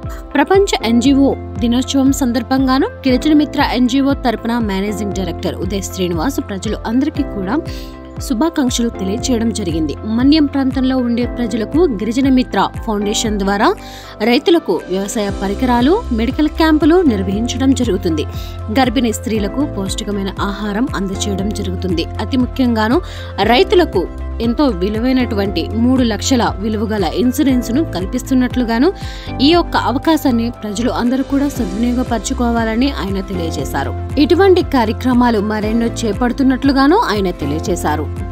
ప్రపంచ ఎన్జిఓ దినోత్సవం సందర్భంగాను గిరిజన మిత్ర ఎన్జిఓ తరపున మేనేజింగ్ డైరెక్టర్ ఉదయ్ శ్రీనివాస్ ప్రజలు అందరికీ కూడా శుభాకాంక్షలు తెలియజేయడం జరిగింది మన్యం ప్రాంతంలో ఉండే ప్రజలకు గిరిజన మిత్ర ఫౌండేషన్ ద్వారా రైతులకు వ్యవసాయ పరికరాలు మెడికల్ క్యాంపులు నిర్వహించడం జరుగుతుంది గర్భిణీ స్త్రీలకు పౌష్టికమైన ఆహారం అందచేయడం జరుగుతుంది అతి ముఖ్యంగాను రైతులకు ఎంతో విలువైనటువంటి మూడు లక్షల విలువగల ఇన్సూరెన్స్ ను కల్పిస్తున్నట్లుగాను ఈ యొక్క అవకాశాన్ని ప్రజలు అందరూ కూడా సద్వినియోగపరచుకోవాలని ఆయన తెలియజేశారు ఇటువంటి కార్యక్రమాలు మరెన్నో చేపడుతున్నట్లుగాను ఆయన తెలియజేశారు